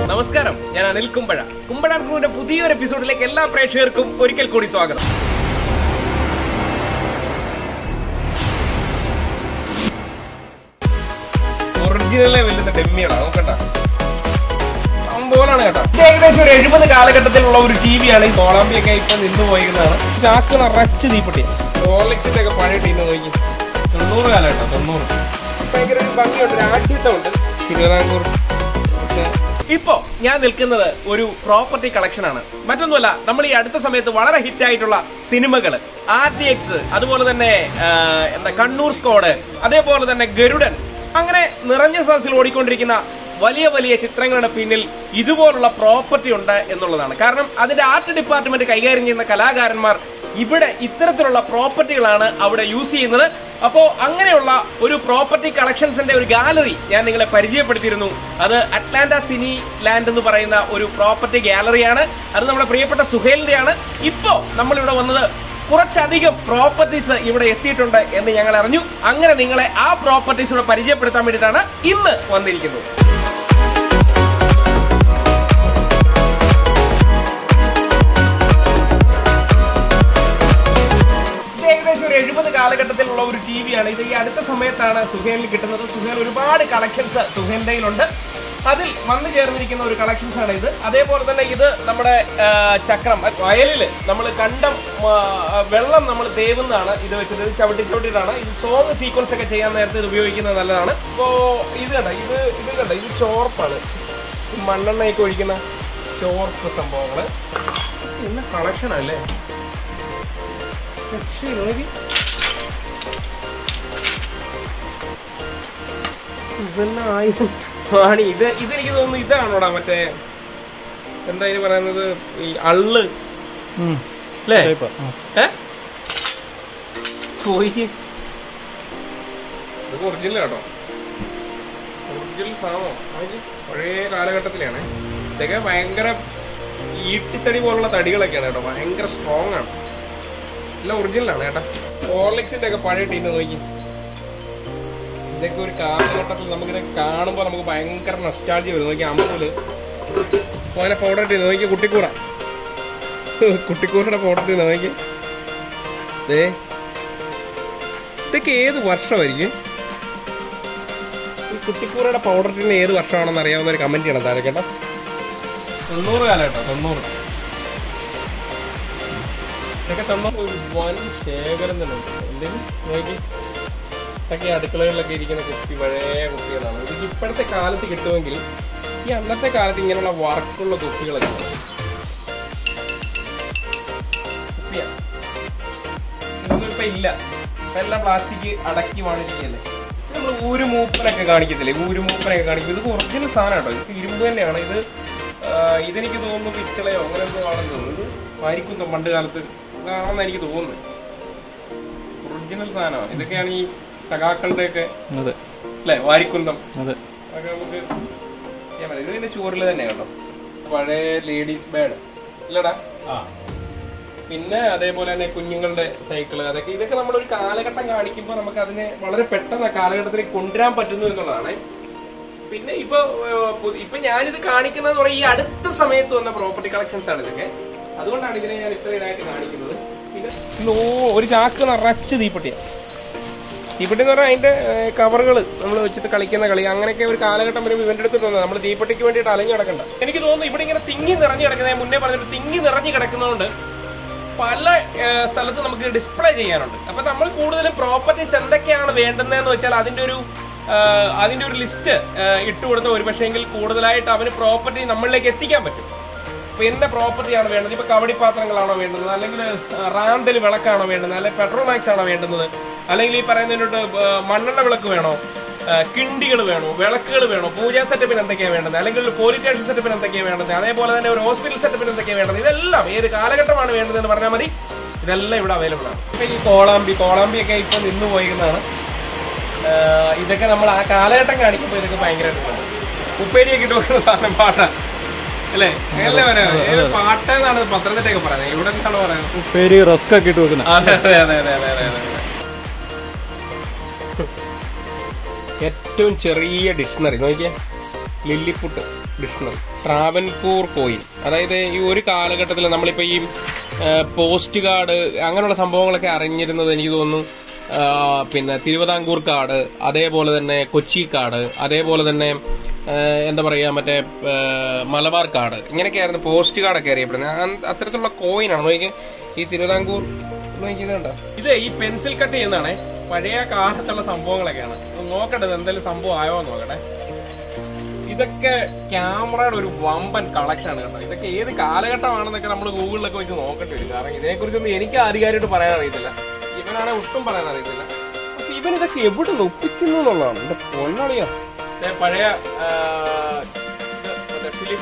നമസ്കാരം ഞാൻ അനിൽ കുമ്പഴ കുമ്പഴ ക്രൂവിന്റെ പുതിയൊരു എപ്പിസോഡിലേക്ക് എല്ലാ പ്രേക്ഷകർക്കും ഒരിക്കൽ കൂടി സ്വാഗതം ഒറിജിനൽ ലെവലിന്റെ ഡെമ്മിയാണ് നോക്കണ്ട സംഭവമാണ് കേട്ടോ ഇത് ഏകദേശം ഒരു എഴുപത് കാലഘട്ടത്തിലുള്ള ഒരു ടി വിയാണ് ഈ കോളംബിയൊക്കെ ഇപ്പൊ നിന്ന് പോയിരിക്കുന്നതാണ് ചാക്ക് നിറച്ച് തീപ്പെട്ടി റോളക്സിന്റെ ഒക്കെ പഴയ ടീം നോക്കി തൊണ്ണൂറ് കാലഘട്ടം തൊണ്ണൂറ് ഭയങ്കര ഒരു ഭംഗിയുണ്ട് ഒരു ആഢ്യത്വമുണ്ട് തിരുവിതാംകൂർ ഒക്കെ. ഇപ്പോ ഞാൻ നിൽക്കുന്നത് ഒരു പ്രോപ്പർട്ടി കളക്ഷൻ ആണ് മറ്റൊന്നുമല്ല നമ്മൾ ഈ അടുത്ത സമയത്ത് വളരെ ഹിറ്റ് ആയിട്ടുള്ള സിനിമകൾ ആർ ടി എക്സ് അതുപോലെ തന്നെ ആ, എന്താ കണ്ണൂർ സ്കോഡ് അതേപോലെ തന്നെ ഗരുഡൻ അങ്ങനെ നിറഞ്ഞ സദസ്സിൽ ഓടിക്കൊണ്ടിരിക്കുന്ന വലിയ വലിയ ചിത്രങ്ങളുടെ പിന്നിൽ ഇതുപോലുള്ള പ്രോപ്പർട്ടി ഉണ്ട് എന്നുള്ളതാണ് കാരണം അതിന്റെ ആർട്ട് ഡിപ്പാർട്ട്മെന്റ് കൈകാര്യം ചെയ്യുന്ന കലാകാരന്മാർ ഇവിടെ ഇത്തരത്തിലുള്ള പ്രോപ്പർട്ടികളാണ് അവിടെ യൂസ് ചെയ്യുന്നത് അപ്പോ അങ്ങനെയുള്ള ഒരു പ്രോപ്പർട്ടി കളക്ഷൻസിന്റെ ഒരു ഗാലറി ഞാൻ നിങ്ങളെ പരിചയപ്പെടുത്തിയിരുന്നു അത് അറ്റ്ലാന്റ സിനി ലാൻഡ് എന്ന് പറയുന്ന ഒരു പ്രോപ്പർട്ടി ഗാലറിയാണ് അത് നമ്മുടെ പ്രിയപ്പെട്ട സുഹേലിന്റെയാണ് ഇപ്പോ നമ്മളിവിടെ വന്നത് കുറച്ചധികം പ്രോപ്പർട്ടീസ് ഇവിടെ എത്തിയിട്ടുണ്ട് എന്ന് ഞങ്ങൾ അറിഞ്ഞു അങ്ങനെ നിങ്ങളെ ആ പ്രോപ്പർട്ടീസ് ഇവിടെ പരിചയപ്പെടുത്താൻ വേണ്ടിയിട്ടാണ് ഇന്ന് വന്നിരിക്കുന്നത് ഇത് ഏകദേശം ഒരു എഴുപത് കാലഘട്ടത്തിലുള്ള ഒരു ടി വിയാണ് ഇത് ഈ അടുത്ത സമയത്താണ് സുഹേലിന് കിട്ടുന്നത് സുഹേൽ ഒരുപാട് കളക്ഷൻസ് സുഹേലിന്റെ കയ്യിലുണ്ട് അതിൽ വന്നു ചേർന്നിരിക്കുന്ന ഒരു കളക്ഷൻസ് ആണ് ഇത് അതേപോലെ തന്നെ ഇത് നമ്മുടെ ആ, ചക്രം വയലില് നമ്മൾ കണ്ടം ആ, വെള്ളം നമ്മൾ തേവുന്നതാണ് ഇത് വെച്ചത് ഇത് ചവിട്ടി ചവിട്ടിയിട്ടാണ് ഇത് സോങ് സീക്വൻസ് ഒക്കെ ചെയ്യാൻ നേരത്തെ ഇത് ഉപയോഗിക്കുന്നത് നല്ലതാണ് ഇപ്പോ ഇത് കണ്ട ഇത് ഇത് കണ്ട ഇത് ചോർപ്പാണ് ഈ മണ്ണെണ്ണയൊക്കെ ഒഴിക്കുന്ന ചോർപ്പ് സംഭവങ്ങള് ഇന്ന് കളക്ഷൻ അല്ലേ രക്ഷയില്ല, നോക്കി. ഇതെന്നാ ആയുധം ആണ് ഇത് ഇതെനിക്ക് തോന്നുന്നു ഇതാണോടാ മറ്റേ എന്താ ഇതിന് പറയുന്നത് ഈ അള്ള് അല്ലേ ഏ പോയി ഇത് ഒറിജിനൽ കേട്ടോ ഒറിജിനൽ സാധനം നോക്കി. പഴയ കാലഘട്ടത്തിലാണ് ഇതൊക്കെ ഭയങ്കര ഈട്ടിത്തടി പോലുള്ള തടികളൊക്കെയാണ് കേട്ടോ ഭയങ്കര സ്ട്രോങ് ആണ് എല്ലാം ഒറിജിനലാണ് കേട്ടോ ഓർലിക്സിന്റെ ഒക്കെ പഴയ ടീം നോക്കി ഇതൊക്കെ ഒരു കാലഘട്ടത്തിൽ നമുക്കിത് കാണുമ്പോൾ നമുക്ക് ഭയങ്കര നൊസ്റ്റാൾജി വരും നോക്കി അമ്പൂല് അങ്ങനെ പൗഡർ ടീ നോക്കി കുട്ടിക്കൂറ കുട്ടിക്കൂറയുടെ പൗഡർ ടീ നോക്കി ദേ ഇതൊക്കെ ഏത് വർഷമായിരിക്കും ഈ കുട്ടിക്കൂറയുടെ പൗഡർ ടീന് ഏത് വർഷമാണെന്ന് അറിയാവുന്ന ഒരു കമന്റ് ചെയ്യണം താഴെ കേട്ടോ തൊണ്ണൂറ് കാലഘട്ടം തൊണ്ണൂറ് ഇതൊക്കെ തന്ന ഒരു വൻ ശേഖരം തന്നെ ഉണ്ട് എന്തെങ്കിലും നോക്കി ഇതൊക്കെ അടുക്കളകളിലൊക്കെ ഇരിക്കുന്ന കുപ്പി പഴയ കുപ്പികളാണ് ഇത് ഇപ്പോഴത്തെ കാലത്ത് കിട്ടുമെങ്കിൽ ഈ അന്നത്തെ കാലത്ത് ഇങ്ങനെയുള്ള വർക്കുള്ള കുപ്പികളൊക്കെ ഉണ്ട്. കുപ്പിയാ ഇതൊന്നും ഇപ്പൊ ഇല്ല ഇപ്പൊ എല്ലാം പ്ലാസ്റ്റിക് അടക്കി വാണിരിക്കല്ലേ നമ്മൾ ഊര് മൂപ്പനൊക്കെ കാണിക്കത്തില്ലേ ഊര് മൂപ്പനൊക്കെ കാണിക്കും ഇത് ഒറിജിനൽ സാധനം കേട്ടോ ഇത് ഇരുമ്പ് തന്നെയാണ് ഇത് ആ, ഇതെനിക്ക് തോന്നുന്നു പിച്ചളയോ അങ്ങനെ എന്തോ ആണെന്ന് തോന്നുന്നു ഇത് വാരിക്കുന്നോ പണ്ട് കാലത്ത് ഇതാണെന്ന് എനിക്ക് തോന്നുന്നു ഒറിജിനൽ സാധനമാണ് ഇതൊക്കെയാണ് ഈ സഖാക്കളുടെ ഒക്കെ അതെ അല്ലെ വാരിക്കുന്നം അതെ അതൊക്കെ നമുക്ക് ചെയ്യാൻ പറ്റും ഇത് പിന്നെ ചോറിൽ തന്നെ കേട്ടോ പഴയ ലേഡീസ് ബാഡ് ഇല്ലടാ പിന്നെ അതേപോലെ തന്നെ കുഞ്ഞുങ്ങളുടെ സൈക്കിള് അതൊക്കെ ഇതൊക്കെ നമ്മളൊരു കാലഘട്ടം കാണിക്കുമ്പോൾ നമുക്ക് അതിനെ വളരെ പെട്ടെന്ന് ആ കാലഘട്ടത്തിലേക്ക് കൊണ്ടുവരാൻ പറ്റുന്നു എന്നുള്ളതാണ് പിന്നെ ഇപ്പൊ ഏഹ്, പുതി- ഇപ്പൊ ഞാനിത് കാണിക്കുന്നത് ഈ അടുത്ത സമയത്ത് വന്ന പ്രോപ്പർട്ടി കളക്ഷൻസ് ആണ് ഇതൊക്കെ അതുകൊണ്ടാണ് ഇതിനെ ഞാൻ ഇത്ര ഇതായിട്ട് കാണിക്കുന്നത് പിന്നെ ലോ ഒരു ചാക്ക് നിറച്ച് തീപ്പെട്ടിയാണ് തീപ്പെട്ടി എന്ന് പറഞ്ഞാൽ അതിന്റെ കവറുകൾ നമ്മൾ വെച്ചിട്ട് കളിക്കുന്ന കളി അങ്ങനെയൊക്കെ ഒരു കാലഘട്ടം വരുമ്പോൾ ഇവന്റെ അടുത്ത് തോന്നുന്നത് നമ്മൾ തീപ്പെട്ടിക്ക് വേണ്ടിയിട്ട് അലഞ്ഞു കിടക്കണ്ട എനിക്ക് തോന്നുന്നു ഇവിടെ ഇങ്ങനെ തിങ്ങി നിറഞ്ഞു കിടക്കുന്നത് ഞാൻ മുന്നേ പറഞ്ഞിട്ട് തിങ്ങി നിറഞ്ഞു കിടക്കുന്നതുകൊണ്ട് പല ഏഹ്, സ്ഥലത്ത് നമുക്ക് ഡിസ്പ്ലേ ചെയ്യാനുണ്ട് അപ്പൊ നമ്മൾ കൂടുതലും പ്രോപ്പർട്ടീസ് എന്തൊക്കെയാണ് വേണ്ടുന്നതെന്ന് വെച്ചാൽ അതിന്റെ ഒരു ഏഹ്, അതിന്റെ ഒരു ലിസ്റ്റ് ഇട്ട് കൊടുത്ത ഒരു പക്ഷേങ്കിൽ കൂടുതലായിട്ട് അവന് പ്രോപ്പർട്ടി നമ്മളിലേക്ക് എത്തിക്കാൻ പറ്റും അപ്പൊ എന്റെ പ്രോപ്പർട്ടിയാണ് വേണ്ടത് ഇപ്പൊ കവടി പാത്രങ്ങളാണോ വേണ്ടുന്നത് അല്ലെങ്കിൽ റാന്തൽ വിളക്കാണോ വേണ്ടുന്നത് അല്ലെങ്കിൽ പെട്രോമാക്സ് ആണോ വേണ്ടുന്നത് അല്ലെങ്കിൽ ഈ പറയുന്നതിനോട്ട് മണ്ണെണ്ണ വിളക്ക് വേണോ കിണ്ടികൾ വേണോ വിളക്കുകൾ വേണോ പൂജാ സെറ്റപ്പിന് എന്തൊക്കെയാണ് വേണ്ടത് അല്ലെങ്കിൽ പോലീസ് സ്റ്റേഷൻ സെറ്റപ്പിന് എന്തൊക്കെയാണ് വേണ്ടത് അതേപോലെ തന്നെ ഒരു ഹോസ്പിറ്റൽ സെറ്റപ്പിന് എന്തൊക്കെയാണ് വേണ്ടത് ഇതെല്ലാം ഏത് കാലഘട്ടമാണ് വേണ്ടത് എന്ന് പറഞ്ഞാൽ മതി ഇതെല്ലാം ഇവിടെ അവൈലബിൾ ആണ് ഇപ്പൊ ഈ കോളാമ്പി കോളാമ്പി ഒക്കെ ഇപ്പൊ നിന്ന് പോയിരുന്നതാണ് ആഹ് ഇതൊക്കെ നമ്മൾ ആ കാലഘട്ടം കാണിക്കുമ്പോൾ ഇതൊക്കെ ഭയങ്കരമായിട്ട് ഉപ്പേരിയൊക്കെ ഇട്ട് വെക്കുന്ന സാധനം പാട്ട അല്ലേ അങ്ങനല്ലേ പറയാ ഏത് പാട്ടെന്നാണ് പത്രത്തിലൊക്കെ പറയുന്നത് ഇവിടെ എന്താണ് പറയുന്നത് പേര് റസ്ക് ഒക്കെ ഇട്ട് വെക്കുന്ന അതെ അതെ അതെ അതെ അതെ അതെ അതെ ഏറ്റവും ചെറിയ ഡിക്ഷണറി നോക്കിയേ ലില്ലിപ്പുട്ട് ഡിക്ഷണറി ട്രാവൻകൂർ കോയിൻ അതായത് ഈ ഒരു കാലഘട്ടത്തിൽ നമ്മളിപ്പോൾ ഈ ആ, പോസ്റ്റ് കാർഡ് അങ്ങനെയുള്ള സംഭവങ്ങളൊക്കെ അറിഞ്ഞിരുന്നത് എനിക്ക് തോന്നുന്നു ആ, പിന്നെ തിരുവിതാംകൂർ കാർഡ് അതേപോലെ തന്നെ കൊച്ചി കാർഡ് അതേപോലെ തന്നെ ആ, എന്താ പറയുക മറ്റേ ആ, മലബാർ കാർഡ് ഇങ്ങനെയൊക്കെയായിരുന്നു പോസ്റ്റ് കാർഡൊക്കെ അറിയപ്പെടുന്നത് അ- അത്തരത്തിലുള്ള കോയിനാണ് നോക്കി ഈ തിരുവിതാംകൂർ നോക്കി ഇത് കണ്ടോ ഇത് ഈ പെൻസിൽ കട്ട് ചെയ്യുന്നതാണ് പഴയ കാലത്തുള്ള സംഭവങ്ങളൊക്കെയാണ് ഒന്ന് നോക്കട്ടെ ഇത് എന്തെങ്കിലും സംഭവം ആയോ എന്ന് നോക്കട്ടെ ഇതൊക്കെ ക്യാമറയുടെ ഒരു വമ്പൻ കളക്ഷൻ ആണ് കേട്ടോ ഇതൊക്കെ ഏത് കാലഘട്ടമാണെന്നൊക്കെ നമ്മൾ ഗൂഗിളിലൊക്കെ വെച്ച് നോക്കേണ്ടി വരും കാരണം ഇതിനെക്കുറിച്ചൊന്നും എനിക്ക് ആധികാരികമായിട്ട് പറയാൻ അറിയത്തില്ല ഇവനാണെ ഒട്ടും പറയാൻ അറിയത്തില്ല പക്ഷെ ഇവൻ ഇതൊക്കെ എവിടെ നിന്ന് ഒപ്പിക്കുന്നു എന്നുള്ളതാണ് എന്റെ പൊന്നളിയോ ദേ പഴയ ആ, ഇത് മറ്റേ ഫിലിം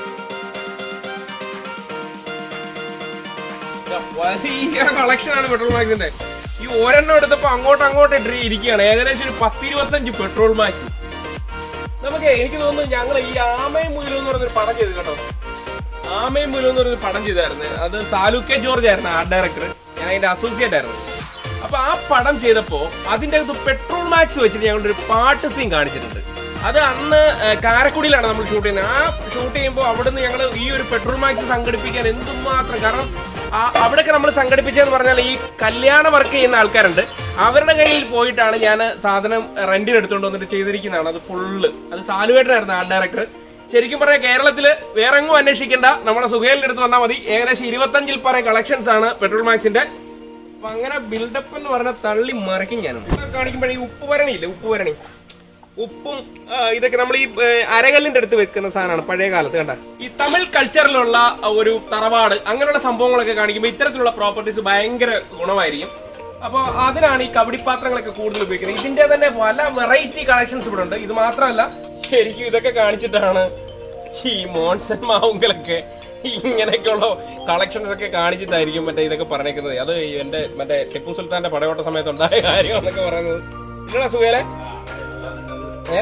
ഇതാ, വലിയ കളക്ഷനാണ് പെട്രോൾ മാക്സിന്റെ ഈ ഒരെണ്ണം എടുത്തപ്പോ അങ്ങോട്ട് അങ്ങോട്ട് ഇട്ട് ഇരിക്കുകയാണ് ഏകദേശം ഒരു പത്തിരുപത്തഞ്ച് പെട്രോൾ മാക്സ് നമുക്ക് എനിക്ക് തോന്നുന്നു ഞങ്ങൾ ഈ ആമയും മുയിലും എന്ന് പറഞ്ഞൊരു പടം ചെയ്തു കേട്ടോ ആമയും മുയിലും എന്ന് പറഞ്ഞൊരു പടം ചെയ്തായിരുന്നു അത് സാലു കെ ജോർജ് ആയിരുന്നു ആർട്ട് ഡയറക്ടർ ഞാൻ അതിന്റെ അസോസിയേറ്റ് ആയിരുന്നു അപ്പൊ ആ പടം ചെയ്തപ്പോ അതിന്റെ അകത്ത് പെട്രോൾ മാക്സ് വെച്ചിട്ട് ഞങ്ങളുടെ ഒരു പാട്ട് സീൻ കാണിച്ചിട്ടുണ്ട് അത് അന്ന് ഏഹ്, കാരക്കുടിയിലാണ് നമ്മൾ ഷൂട്ട് ചെയ്യുന്നത് ആ ഷൂട്ട് ചെയ്യുമ്പോൾ അവിടുന്ന് ഞങ്ങൾ ഈ ഒരു പെട്രോൾ മാക്സ് സംഘടിപ്പിക്കാൻ എന്തുമാത്രം കാരണം ആ- അവിടെയൊക്കെ നമ്മൾ സംഘടിപ്പിച്ചതെന്ന് പറഞ്ഞാൽ ഈ കല്യാണ വർക്ക് ചെയ്യുന്ന ആൾക്കാരുണ്ട് അവരുടെ കയ്യിൽ പോയിട്ടാണ് ഞാൻ സാധനം റെന്റിന് എടുത്തുകൊണ്ട് വന്നിട്ട് ചെയ്തിരിക്കുന്നതാണ് അത് ഫുള്ള് അത് സാലുവേട്ടനായിരുന്നു ആർട്ട് ഡയറക്ടർ ശരിക്കും പറയാം കേരളത്തില് വേറെ എങ്ങും അന്വേഷിക്കേണ്ട നമ്മുടെ സുഹേലിന്റെ അടുത്ത് വന്നാൽ മതി ഏകദേശം ഇരുപത്തഞ്ചിൽ പര കളക്ഷൻസ് ആണ് പെട്രോൾ മാക്സിന്റെ അപ്പൊ അങ്ങനെ ബിൽഡപ്പ് എന്ന് പറഞ്ഞ തള്ളി മറിക്കും ഞാൻ കാണിക്കുമ്പോഴേ ഈ ഉപ്പ് വരണിയില്ലേ ഉപ്പ് വരണി ഉപ്പും ആ, ഇതൊക്കെ നമ്മൾ ഈ ഏ, അരകല്ലിന്റെ അടുത്ത് വെക്കുന്ന സാധനമാണ് പഴയ കാലത്ത് കണ്ട ഈ തമിഴ് കൾച്ചറിലുള്ള ഒരു തറവാട് അങ്ങനെയുള്ള സംഭവങ്ങളൊക്കെ കാണിക്കുമ്പോൾ ഇത്തരത്തിലുള്ള പ്രോപ്പർട്ടീസ് ഭയങ്കര ഗുണമായിരിക്കും അപ്പോൾ അതിനാണ് ഈ കബഡിപ്പാത്രങ്ങളൊക്കെ കൂടുതൽ ഉപയോഗിക്കുന്നത് ഇതിന്റെ തന്നെ പല വെറൈറ്റി കളക്ഷൻസ് ഇവിടെ ഉണ്ട് ഇത് മാത്രമല്ല ശരിക്കും ഇതൊക്കെ കാണിച്ചിട്ടാണ് ഈ മോൺസൺ മാവുങ്കലൊക്കെ ഇങ്ങനെയൊക്കെയുള്ള കളക്ഷൻസ് ഒക്കെ കാണിച്ചിട്ടായിരിക്കും മറ്റേ ഇതൊക്കെ പറഞ്ഞേക്കുന്നത് അത് എന്റെ മറ്റേ ടിപ്പു സുൽത്താന്റെ പടയോട്ട സമയത്ത് ഉണ്ടായ കാര്യം എന്നൊക്കെ പറയുന്നത് ഇല്ലടാ സുഖേലെ ഏ?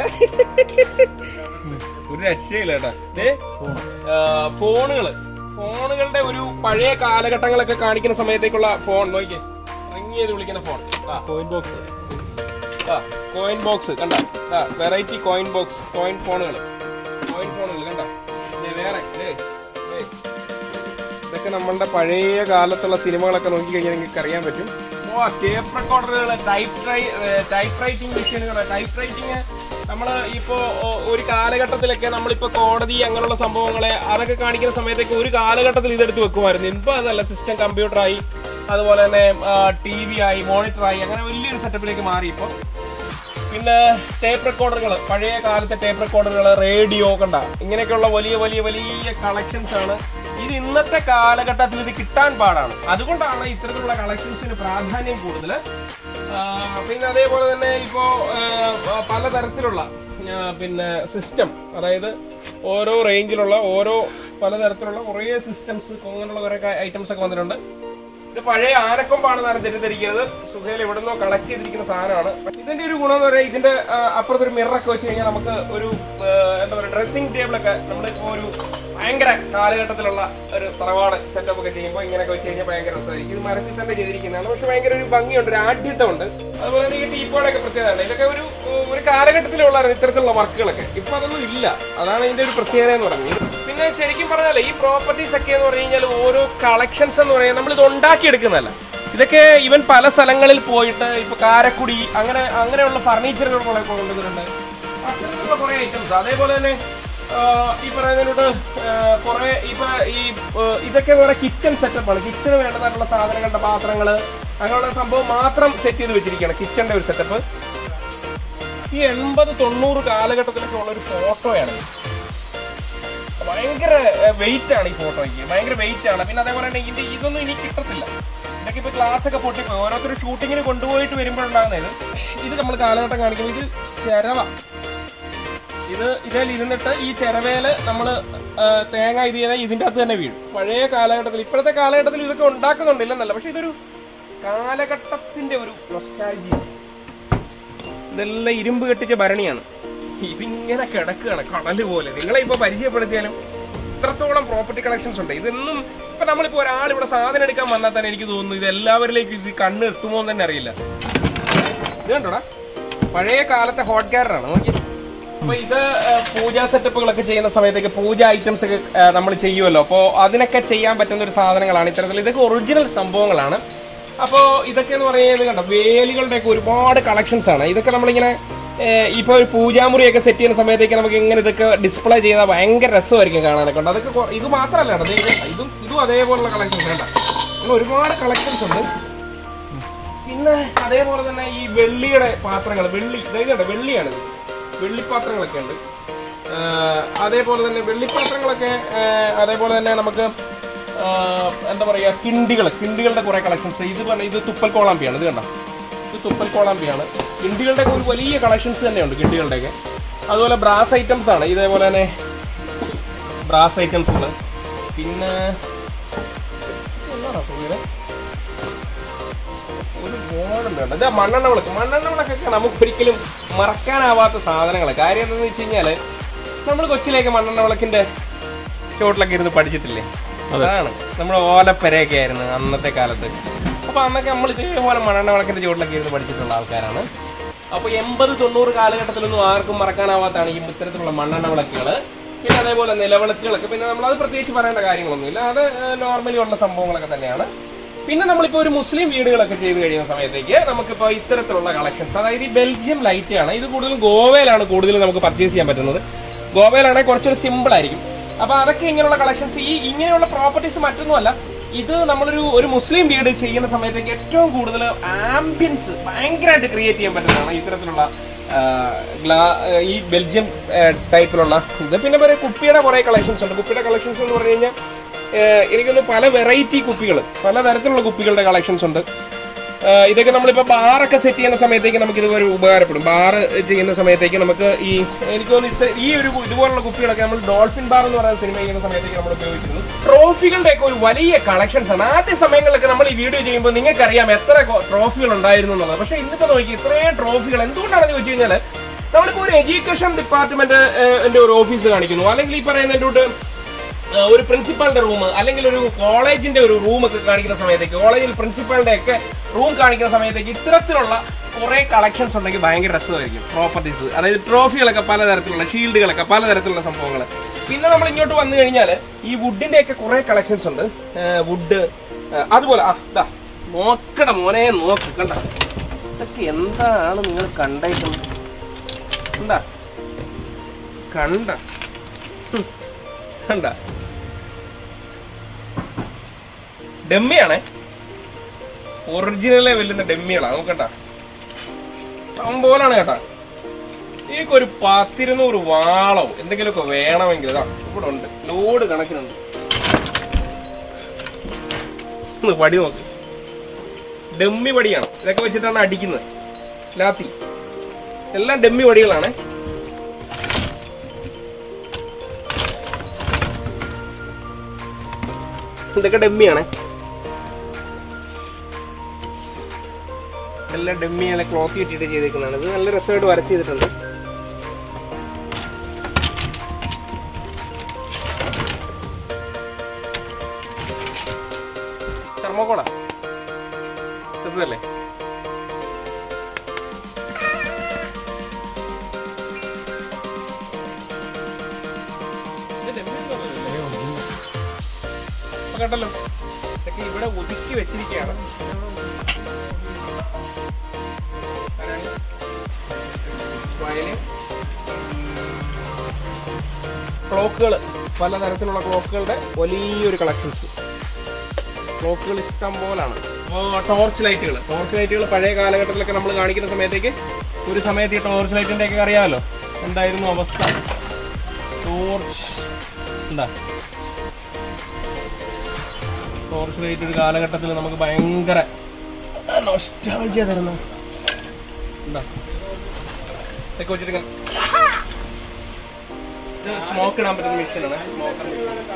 ഒരു രക്ഷയില്ല കേട്ടാ ദേ, ആ, ഫോണുകള് ഫോണുകളുടെ ഒരു പഴയ കാലഘട്ടങ്ങളൊക്കെ കാണിക്കുന്ന സമയത്തേക്കുള്ള ഫോൺ നോക്കിയേ ഇറങ്ങിയത് വിളിക്കുന്ന ഫോൺ ആ കോയിൻ ബോക്സ് ആ കോയിൻ ബോക്സ് കണ്ട ആ വെറൈറ്റി കോയിൻ ബോക്സ് കോയിൻ ഫോണുകൾ കോയിൻ ഫോണുകൾ കണ്ട ദേ വേറെ ദേ, ദേ. ഇതൊക്കെ നമ്മളുടെ പഴയ കാലത്തുള്ള സിനിമകളൊക്കെ നോക്കി കഴിഞ്ഞാൽ നിങ്ങൾക്ക് അറിയാൻ പറ്റും ഓ ടേപ്പ് റെക്കോർഡറുകൾ ടൈപ്പ് ടൈപ്പ് റൈറ്റിംഗ് മെഷീനുകൾ ടൈപ്പ് റൈറ്റിംഗ് നമ്മൾ ഇപ്പോ ഒ- ഒരു കാലഘട്ടത്തിലൊക്കെ നമ്മളിപ്പോ കോടതി അങ്ങനെയുള്ള സംഭവങ്ങളെ അതൊക്കെ കാണിക്കുന്ന സമയത്തൊക്കെ ഒരു കാലഘട്ടത്തിൽ ഇതെടുത്ത് വെക്കുമായിരുന്നു ഇപ്പൊ അതല്ല സിസ്റ്റം കമ്പ്യൂട്ടറായി അതുപോലെ തന്നെ ടി വി ആയി മോണിറ്ററായി അങ്ങനെ വലിയൊരു സെറ്റപ്പിലേക്ക് മാറി ഇപ്പൊ പിന്നെ ടേപ്പ് റെക്കോർഡറുകൾ പഴയ കാലത്തെ ടേപ്പ് റെക്കോർഡറുകൾ റേഡിയോ കണ്ട ഇങ്ങനെയൊക്കെയുള്ള വലിയ വലിയ വലിയ കളക്ഷൻസ് ആണ് ഇത് ഇന്നത്തെ കാലഘട്ടത്തിൽ ഇത് കിട്ടാൻ പാടാണ് അതുകൊണ്ടാണ് ഇത്തരത്തിലുള്ള കളക്ഷൻസിന് പ്രാധാന്യം കൂടുതൽ പിന്നെ അതേപോലെ തന്നെ ഇപ്പോ ആ, പലതരത്തിലുള്ള ആ, പിന്നെ സിസ്റ്റം അതായത് ഓരോ റേഞ്ചിലുള്ള ഓരോ പലതരത്തിലുള്ള കുറേ സിസ്റ്റംസ് അങ്ങനെയുള്ള കുറെ ഐറ്റംസ് ഒക്കെ വന്നിട്ടുണ്ട് ഇത് പഴയ ആനക്കൊമ്പാണെന്നാണ് തെറ്റിദ്ധരിക്കുന്നത് സുഹേൽ എവിടുന്നോ കളക്ട് ചെയ്തിരിക്കുന്ന സാധനമാണ് ഇതിന്റെ ഒരു ഗുണം എന്ന് പറയാൻ ഇതിന്റെ ആ, അപ്പുറത്തൊരു മിററൊക്കെ വെച്ച് കഴിഞ്ഞാൽ നമുക്ക് ഒരു ആ, എന്താ പറയുക ഡ്രസ്സിംഗ് ടേബിളൊക്കെ നമ്മളിപ്പോ ഒരു ഭയങ്കര കാലഘട്ടത്തിലുള്ള ഒരു തറവാട് സെറ്റപ്പ് ഒക്കെ ചെയ്യുമ്പോൾ ഇങ്ങനെയൊക്കെ വെച്ച് കഴിഞ്ഞാൽ ഭയങ്കര രസമായിരിക്കും ഇത് മരത്തിൽ തന്നെ ചെയ്തിരിക്കുന്നതാണ് പക്ഷെ ഭയങ്കര ഒരു ഭംഗിയുണ്ട് ഒരു ആഢ്യത്വമുണ്ട് അതുപോലെ തന്നെ ഈ ടീപ്പോടൊക്കെ പ്രത്യേകതയാണ് ഇതൊക്കെ ഒരു ഒരു കാലഘട്ടത്തിലുള്ള ഇത്തരത്തിലുള്ള വർക്കുകളൊക്കെ ഇപ്പൊ അതൊന്നും ഇല്ല അതാണ് ഇതിന്റെ ഒരു പ്രത്യേകത എന്ന് പറയുന്നത് പിന്നെ ശരിക്കും പറഞ്ഞാൽ ഈ പ്രോപ്പർട്ടീസ് ഒക്കെ എന്ന് പറഞ്ഞു കഴിഞ്ഞാൽ ഓരോ കളക്ഷൻസ് എന്ന് പറയുന്നത് നമ്മൾ ഇത് ഉണ്ടാക്കിയെടുക്കുന്നതല്ല ഇതൊക്കെ ഇവൻ പല സ്ഥലങ്ങളിൽ പോയിട്ട് ഇപ്പൊ കാരക്കുടി അങ്ങനെ അങ്ങനെയുള്ള ഫർണിച്ചറുകളൊക്കെ കൊണ്ടുവന്നിട്ടുണ്ട് അത്തരത്തിലുള്ള കുറെ ഐറ്റംസ് അതേപോലെ തന്നെ ആ, ഈ പറയുന്നതിനോട് കുറെ ഇപ്പൊ ഈ ആ, ഇതൊക്കെ എന്ന് പറയുന്ന കിച്ചൺ സെറ്റപ്പാണ് കിച്ചണ് വേണ്ടതായിട്ടുള്ള സാധനങ്ങളുടെ പാത്രങ്ങള് അങ്ങനെയുള്ള സംഭവം മാത്രം സെറ്റ് ചെയ്ത് വെച്ചിരിക്കുകയാണ് കിച്ചണിന്റെ ഒരു സെറ്റപ്പ് ഈ എൺപത് തൊണ്ണൂറ് കാലഘട്ടത്തിലൊക്കെ ഉള്ള ഒരു ഫോട്ടോയാണ് ഇത്. ഭയങ്കര വെയിറ്റ് ആണ് ഈ ഫോട്ടോയ്ക്ക് ഭയങ്കര വെയിറ്റ് ആണ് പിന്നെ അതേപോലെ തന്നെ ഇതിന്റെ ഇതൊന്നും ഇനി കിട്ടത്തില്ല ഇതൊക്കെ ഇപ്പൊ ക്ലാസ് ഒക്കെ പൊട്ടിപ്പോയി ഓരോരുത്തർ ഷൂട്ടിങ്ങിന് കൊണ്ടുപോയിട്ട് വരുമ്പോഴുണ്ടാകുന്ന ഇത് ഇത് നമ്മൾ കാലഘട്ടം കാണിക്കുന്നത് ഇത് ചെരവ ഇത് ഇതിൽ ഇരുന്നിട്ട് ഈ ചെരവേല് നമ്മൾ തേങ്ങ ഇത് ചെയ്താൽ ഇതിന്റെ അകത്ത് തന്നെ വീഴും പഴയ കാലഘട്ടത്തിൽ ഇപ്പോഴത്തെ കാലഘട്ടത്തിൽ ഇതൊക്കെ ഉണ്ടാക്കുന്നുണ്ടില്ലെന്നല്ല പക്ഷെ ഇതൊരു കാലഘട്ടത്തിന്റെ ഒരു നൊസ്റ്റാൾജിയ ഇതെല്ലാം ഇരുമ്പ് കെട്ടിച്ച ഭരണിയാണ് ഇതിങ്ങനെ കിടക്കുകയാണ് കടല് പോലെ നിങ്ങളെ ഇപ്പൊ പരിചയപ്പെടുത്തിയാലും ഇത്രത്തോളം പ്രോപ്പർട്ടി കളക്ഷൻസ് ഉണ്ട് ഇതൊന്നും ഇപ്പൊ നമ്മളിപ്പോ ഒരാൾ ഇവിടെ സാധനം എടുക്കാൻ വന്നാൽ തന്നെ എനിക്ക് തോന്നുന്നു ഇത് എല്ലാവരിലേക്കും ഇത് കണ്ണ് എത്തുമോ എന്ന് തന്നെ അറിയില്ല ഇത് കണ്ടോടാ പഴയ കാലത്തെ ഹോട്ട് കാരനാണ് നോക്കി അപ്പൊ ഇത് പൂജാ സെറ്റപ്പുകളൊക്കെ ചെയ്യുന്ന സമയത്തേക്ക് പൂജ ഐറ്റംസ് ഒക്കെ നമ്മൾ ചെയ്യുമല്ലോ അപ്പോ അതിനൊക്കെ ചെയ്യാൻ പറ്റുന്ന ഒരു സാധനങ്ങളാണ് ഇത്തരത്തിൽ ഇതൊക്കെ ഒറിജിനൽ സംഭവങ്ങളാണ് അപ്പോ ഇതൊക്കെ എന്ന് പറയുന്നത് കണ്ടോ വേലികളുടെ ഒക്കെ ഒരുപാട് കളക്ഷൻസ് ആണ് ഇതൊക്കെ നമ്മളിങ്ങനെ ഏഹ്, ഇപ്പൊ ഒരു പൂജാമുറിയൊക്കെ സെറ്റ് ചെയ്യുന്ന സമയത്തേക്ക് നമുക്ക് ഇങ്ങനെ ഇതൊക്കെ ഡിസ്പ്ലേ ചെയ്താൽ ഭയങ്കര രസമായിരിക്കും കാണാനൊക്കെ ഉണ്ട് അതൊക്കെ കൊ- ഇത് മാത്രമല്ല കേട്ടോ ദേ ഇത് ഇതും ഇതും അതേപോലുള്ള കളക്ഷൻസ് വേണ്ട അങ്ങനെ ഒരുപാട് കളക്ഷൻസ് ഉണ്ട് പിന്നെ അതേപോലെ തന്നെ ഈ വെള്ളിയുടെ പാത്രങ്ങൾ വെള്ളി ഇതായത് വെള്ളിയാണിത് വെള്ളിപ്പാത്രങ്ങളൊക്കെ ഉണ്ട് ആ, അതേപോലെ തന്നെ വെള്ളിപ്പാത്രങ്ങളൊക്കെ ആ, അതേപോലെ തന്നെ നമുക്ക് ആ, എന്താ പറയാ കിണ്ടികൾ കിണ്ടികളുടെ കുറെ കളക്ഷൻസ് ഇത് പറഞ്ഞ ഇത് തുപ്പൽ കോളാമ്പിയാണ് ഇത് കണ്ടോ ഇത് തുപ്പൽ കോളാമ്പിയാണ് കിണ്ടികളുടെ ഒരു വലിയ കളക്ഷൻസ് തന്നെയുണ്ട് കിണ്ടികളുടെയൊക്കെ അതുപോലെ ബ്രാസ് ഐറ്റംസ് ആണ് ഇതേപോലെ തന്നെ ബ്രാസ് ഐറ്റംസ് ഉണ്ട് പിന്നെ എന്നാണോ സുഖീരെ ഒരു ബോർഡുണ്ട് കേട്ടോ ഇത് മണ്ണെണ്ണ വിളക്ക് മണ്ണെണ്ണ വിളക്കൊക്കെ നമുക്ക് ഒരിക്കലും മറക്കാനാവാത്ത സാധനങ്ങൾ കാര്യം എന്താണെന്ന് വെച്ച് കഴിഞ്ഞാല് നമ്മൾ കൊച്ചിലേക്ക് മണ്ണെണ്ണ വിളക്കിന്റെ ചോട്ടിലൊക്കെ ഇരുന്ന് പഠിച്ചിട്ടില്ലേ അതാണ് നമ്മുടെ ഓലപ്പെരയൊക്കെ ആയിരുന്നു അന്നത്തെ കാലത്ത് അപ്പൊ അന്നൊക്കെ നമ്മൾ ഇതേപോലെ മണ്ണെണ്ണ വിളക്കിന്റെ ചോട്ടിലൊക്കെ ഇരുന്ന് പഠിച്ചിട്ടുള്ള ആൾക്കാരാണ് അപ്പൊ എൺപത് തൊണ്ണൂറ് കാലഘട്ടത്തിലൊന്നും ആർക്കും മറക്കാനാവാത്താണ് ഈ ഇത്തരത്തിലുള്ള മണ്ണെണ്ണ വിളക്കുകള് പിന്നെ അതേപോലെ നിലവിളക്കുകളൊക്കെ പിന്നെ നമ്മൾ അത് പ്രത്യേകിച്ച് പറയേണ്ട കാര്യങ്ങളൊന്നുമില്ല അത് നോർമലി ഉള്ള സംഭവങ്ങളൊക്കെ തന്നെയാണ് പിന്നെ നമ്മളിപ്പോ ഒരു മുസ്ലിം വീടുകളൊക്കെ ചെയ്ത് കഴിയുന്ന സമയത്തേക്ക് നമുക്കിപ്പോ ഇത്തരത്തിലുള്ള കളക്ഷൻസ് അതായത് ഈ ബെൽജിയം ലൈറ്റ് ആണ് ഇത് കൂടുതലും ഗോവയിലാണ് കൂടുതൽ നമുക്ക് പർച്ചേസ് ചെയ്യാൻ പറ്റുന്നത് ഗോവയിലാണെങ്കിൽ കുറച്ചൊരു സിമ്പിൾ ആയിരിക്കും അപ്പൊ അതൊക്കെ ഇങ്ങനെയുള്ള കളക്ഷൻസ് ഈ ഇങ്ങനെയുള്ള പ്രോപ്പർട്ടീസ് മറ്റൊന്നുമല്ല ഇത് നമ്മളൊരു ഒരു മുസ്ലിം വീട് ചെയ്യുന്ന സമയത്തേക്ക് ഏറ്റവും കൂടുതൽ ആംബിയൻസ് ഭയങ്കരമായിട്ട് ക്രിയേറ്റ് ചെയ്യാൻ പറ്റുന്നതാണ് ഇത്തരത്തിലുള്ള ആ, ഗ്ലാ ആ, ഈ ബെൽജിയം ടൈപ്പിലുള്ള ഇത് പിന്നെ കുറെ കുപ്പിയുടെ കുറെ കളക്ഷൻസ് ഉണ്ട് കുപ്പിയുടെ കളക്ഷൻസ് എന്ന് പറഞ്ഞു കഴിഞ്ഞാൽ ഏഹ് എനിക്കൊന്ന് പല വെറൈറ്റി കുപ്പികൾ പലതരത്തിലുള്ള കുപ്പികളുടെ കളക്ഷൻസ് ഉണ്ട് ഏഹ് ഇതൊക്കെ നമ്മളിപ്പോ ബാറൊക്കെ സെറ്റ് ചെയ്യുന്ന സമയത്തേക്ക് നമുക്ക് ഇതുപോലെ ഉപകാരപ്പെടും ബാർ ചെയ്യുന്ന സമയത്തേക്ക് നമുക്ക് ഈ എനിക്ക് തോന്നുന്നു ഇത്ര ഈ ഒരു ഇതുപോലുള്ള കുപ്പികളൊക്കെ നമ്മൾ ഡോൾഫിൻ ബാർ എന്ന് പറയുന്ന സിനിമ ചെയ്യുന്ന സമയത്തേക്ക് നമ്മൾ ഉപയോഗിച്ചിരുന്നു ട്രോഫികളുടെ ഒക്കെ ഒരു വലിയ കളക്ഷൻസ് ആണ് ആദ്യ സമയങ്ങളിലൊക്കെ നമ്മൾ ഈ വീഡിയോ ചെയ്യുമ്പോൾ നിങ്ങൾക്കറിയാം എത്ര ട്രോഫികൾ ഉണ്ടായിരുന്നു എന്നുള്ളത് പക്ഷേ ഇന്നിപ്പോ നോക്കി ഇത്രയും ട്രോഫികൾ എന്തുകൊണ്ടാണെന്ന് ചോദിച്ചു കഴിഞ്ഞാൽ നമ്മളിപ്പോ ഒരു എഡ്യൂക്കേഷൻ ഡിപ്പാർട്ട്മെന്റ് ഒരു ഓഫീസ് കാണിക്കുന്നു അല്ലെങ്കിൽ ഈ പറയുന്നതിന്റെ കൂട്ട് ഏഹ് ഒരു പ്രിൻസിപ്പാളിന്റെ റൂം അല്ലെങ്കിൽ ഒരു കോളേജിന്റെ ഒരു റൂം ഒക്കെ കാണിക്കുന്ന സമയത്തേക്ക് കോളേജിൽ പ്രിൻസിപ്പാളിന്റെ ഒക്കെ റൂം കാണിക്കുന്ന സമയത്തേക്ക് ഇത്തരത്തിലുള്ള കുറെ കളക്ഷൻസ് ഉണ്ടെങ്കിൽ ഭയങ്കര രസമായിരിക്കും പ്രോപ്പർട്ടീസ് അതായത് ട്രോഫികളൊക്കെ പലതരത്തിലുള്ള ഷീൽഡുകളൊക്കെ പലതരത്തിലുള്ള സംഭവങ്ങൾ പിന്നെ നമ്മൾ ഇങ്ങോട്ട് വന്നു കഴിഞ്ഞാൽ ഈ വുഡിന്റെ ഒക്കെ കുറെ കളക്ഷൻസ് ഉണ്ട് വുഡ് അതുപോലെ ആ ഇതാ നോക്കട മോനെ നോക്ക് കണ്ട ഇതൊക്കെ എന്താണ് നിങ്ങൾ കണ്ടേക്കുന്നത് കണ്ട കണ്ട ഹും. കണ്ട ഡെമ്മിയാണേ ഒറിജിനലെ വെല്ലുന്ന ഡെമ്മികളാ നോക്കണ്ട പോലാണ് കേട്ടാ എനിക്കൊരു പത്തിരുന്നൂറ് വാളോ എന്തെങ്കിലുമൊക്കെ വേണമെങ്കിൽ ഇതാ ഇവിടെ ഉണ്ട് ലോഡ് കണക്കിനുണ്ട് ഒന്ന് പടി നോക്ക് ഡെമ്മി പടിയാണ് ഇതൊക്കെ വെച്ചിട്ടാണ് അടിക്കുന്നത് ലാത്തി എല്ലാം ഡെമ്മി പടികളാണ് ഇതൊക്കെ ഡെമ്മിയാണ് എല്ലാം ഡെമ്മി നല്ല ക്ലോത്ത് കിട്ടിയിട്ട് ചെയ്തേക്കുന്നതാണ് ഇത് നല്ല രസമായിട്ട് വരച്ച് ചെയ്തിട്ടുണ്ട് തെർമോക്കോളാ രസമല്ലേ ഇത് ഡെമ്മി ഒന്നും അല്ലല്ലോ. അപ്പൊ കണ്ടല്ലോ ഇതൊക്കെ ഇവിടെ ഒതുക്കി വെച്ചിരിക്കുകയാണ് ആരാണ്? വയലിൻ ക്ലോക്കുകൾ പലതരത്തിലുള്ള ക്ലോക്കുകളുടെ വലിയൊരു കളക്ഷൻസ് ക്ലോക്കുകൾ ഇഷ്ടം പോലാണ് അപ്പോൾ ടോർച്ച് ലൈറ്റുകൾ ടോർച്ച് ലൈറ്റുകൾ പഴയ കാലഘട്ടത്തിലൊക്കെ നമ്മൾ കാണിക്കുന്ന സമയത്തേക്ക് ഒരു സമയത്ത് ഈ ടോർച്ച് ലൈറ്റിന്റെ ഒക്കെ അറിയാമല്ലോ എന്തായിരുന്നു അവസ്ഥ ടോർച്ച് എന്താ ടോർച്ച് ലൈറ്റ് ഒരു കാലഘട്ടത്തിൽ നമുക്ക് ഭയങ്കര നൊസ്റ്റാൾജിയ തരുന്ന എന്താ ഇതൊക്കെ വെച്ചിട്ട് ഇങ്ങനെ ഇത് സ്മോക്ക് ഇടാൻ പറ്റുന്ന മെഷീനാണ് സ്മോക്കർ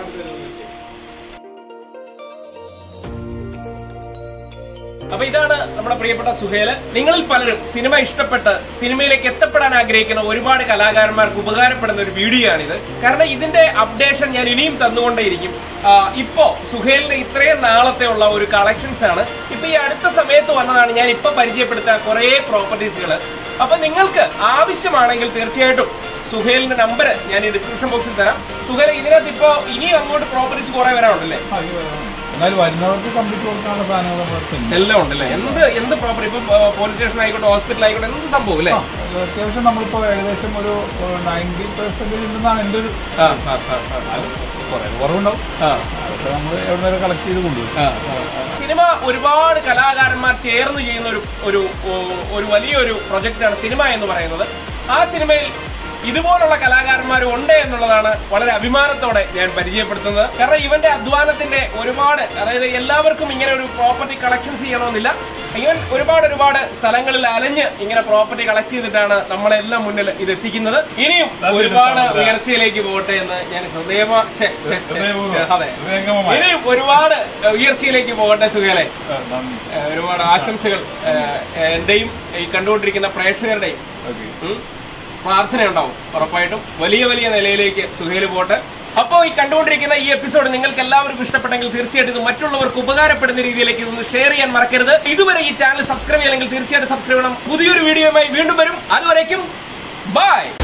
അപ്പൊ ഇതാണ് നമ്മുടെ പ്രിയപ്പെട്ട സുഹേല് നിങ്ങളിൽ പലരും സിനിമ ഇഷ്ടപ്പെട്ട് സിനിമയിലേക്ക് എത്തപ്പെടാൻ ആഗ്രഹിക്കുന്ന ഒരുപാട് കലാകാരന്മാർക്ക് ഉപകാരപ്പെടുന്ന ഒരു വീഡിയോ ആണിത് കാരണം ഇതിന്റെ അപ്ഡേഷൻ ഞാൻ ഇനിയും തന്നുകൊണ്ടേയിരിക്കും ആ, ഇപ്പോ സുഹേലിന് ഇത്രയും നാളത്തെ ഉള്ള ഒരു കളക്ഷൻസ് ആണ് ഇപ്പൊ ഈ അടുത്ത സമയത്ത് വന്നതാണ് ഞാൻ ഇപ്പൊ പരിചയപ്പെടുത്ത കുറെ പ്രോപ്പർട്ടീസുകൾ അപ്പൊ നിങ്ങൾക്ക് ആവശ്യമാണെങ്കിൽ തീർച്ചയായിട്ടും സുഹേലിന്റെ നമ്പർ ഞാൻ ഈ ഡിസ്ക്രിപ്ഷൻ ബോക്സിൽ തരാം സുഹേൽ ഇതിനകത്ത് ഇപ്പോ ഇനിയും അങ്ങോട്ട് പ്രോപ്പർട്ടീസ് കുറെ വരാനുണ്ടല്ലേ ആ, ഈ വരാം. എന്നാലും വരുന്നവർക്ക് കംപ്ലീറ്റ് കൊടുക്കാനുള്ള സാധനങ്ങൾ നമ്മുടെ അടുത്തുണ്ട്. എല്ലാം ഉണ്ടല്ലേ എന്ത് എന്ത് പ്രോപ്പർട്ടി ഇപ്പൊ പോലീസ് സ്റ്റേഷൻ ആയിക്കോട്ടെ ഹോസ്പിറ്റൽ ആയിക്കോട്ടെ എന്ത് സംഭവം അല്ലേ ആ, അത് അത്യാവശ്യം നമ്മളിപ്പോ ഏകദേശം ഒരു നയൻറ്റി പെർസെന്റേജ് ഉണ്ടെന്നാണ് എൻ്റെ ഒരു ആ ആ ആ ആ കുറേ കുറവുണ്ടാവും ആ അതൊക്കെ നമ്മൾ എവിടെ നിന്ന് കളക്ട് ചെയ്ത് കൊണ്ടുപോകും സിനിമ ഒരുപാട് കലാകാരന്മാർ ചേർന്ന് ചെയ്യുന്ന ഒരു ഒരു ഓ- ഒരു വലിയൊരു പ്രൊജക്റ്റാണ് സിനിമ എന്ന് പറയുന്നത് ആ സിനിമയിൽ ഇതുപോലുള്ള കലാകാരന്മാർ ഉണ്ട് എന്നുള്ളതാണ് വളരെ അഭിമാനത്തോടെ ഞാൻ പരിചയപ്പെടുത്തുന്നത് കാരണം ഇവന്റെ അധ്വാനത്തിന്റെ ഒരുപാട് അതായത് എല്ലാവർക്കും ഇങ്ങനെ ഒരു പ്രോപ്പർട്ടി കളക്ഷൻസ് ചെയ്യണമെന്നില്ല ഇവൻ ഒരുപാട് ഒരുപാട് സ്ഥലങ്ങളിൽ അലഞ്ഞ് ഇങ്ങനെ പ്രോപ്പർട്ടി കളക്ട് ചെയ്തിട്ടാണ് നമ്മളെല്ലാം മുന്നിൽ ഇത് എത്തിക്കുന്നത് ഇനിയും ഒരുപാട് ഉയർച്ചയിലേക്ക് പോകട്ടെ എന്ന് ഞാൻ ഹൃദയമ ശ്ശെ, ശ്ശെ, ശ്ശെ, അതെ ഹൃദയംഗമമായ. ഇനിയും ഒരുപാട് ഉയർച്ചയിലേക്ക് പോകട്ടെ സുഖേലെ ആ, നന്ദി ഏഹ് ഒരുപാട് ആശംസകൾ ഏഹ് എന്റെയും ഈ കണ്ടുകൊണ്ടിരിക്കുന്ന പ്രേക്ഷകരുടെയും ഓക്കെ ഉം, പ്രാർത്ഥനയുണ്ടാവും ഉറപ്പായിട്ടും വലിയ വലിയ നിലയിലേക്ക് സുഹേൽ പോട്ടെ അപ്പോൾ ഈ കണ്ടുകൊണ്ടിരിക്കുന്ന ഈ എപ്പിസോഡ് നിങ്ങൾക്ക് എല്ലാവർക്കും ഇഷ്ടപ്പെട്ടെങ്കിൽ തീർച്ചയായിട്ടും ഇത് മറ്റുള്ളവർക്ക് ഉപകാരപ്പെടുന്ന രീതിയിലേക്ക് ഇതൊന്ന് ഷെയർ ചെയ്യാൻ മറക്കരുത് ഇതുവരെ ഈ ചാനൽ സബ്സ്ക്രൈബ് ചെയ്യണമെങ്കിൽ തീർച്ചയായിട്ടും സബ്സ്ക്രൈബ് ചെയ്യണം പുതിയൊരു വീഡിയോയുമായി വീണ്ടും വരും അതുവരേക്കും ബൈ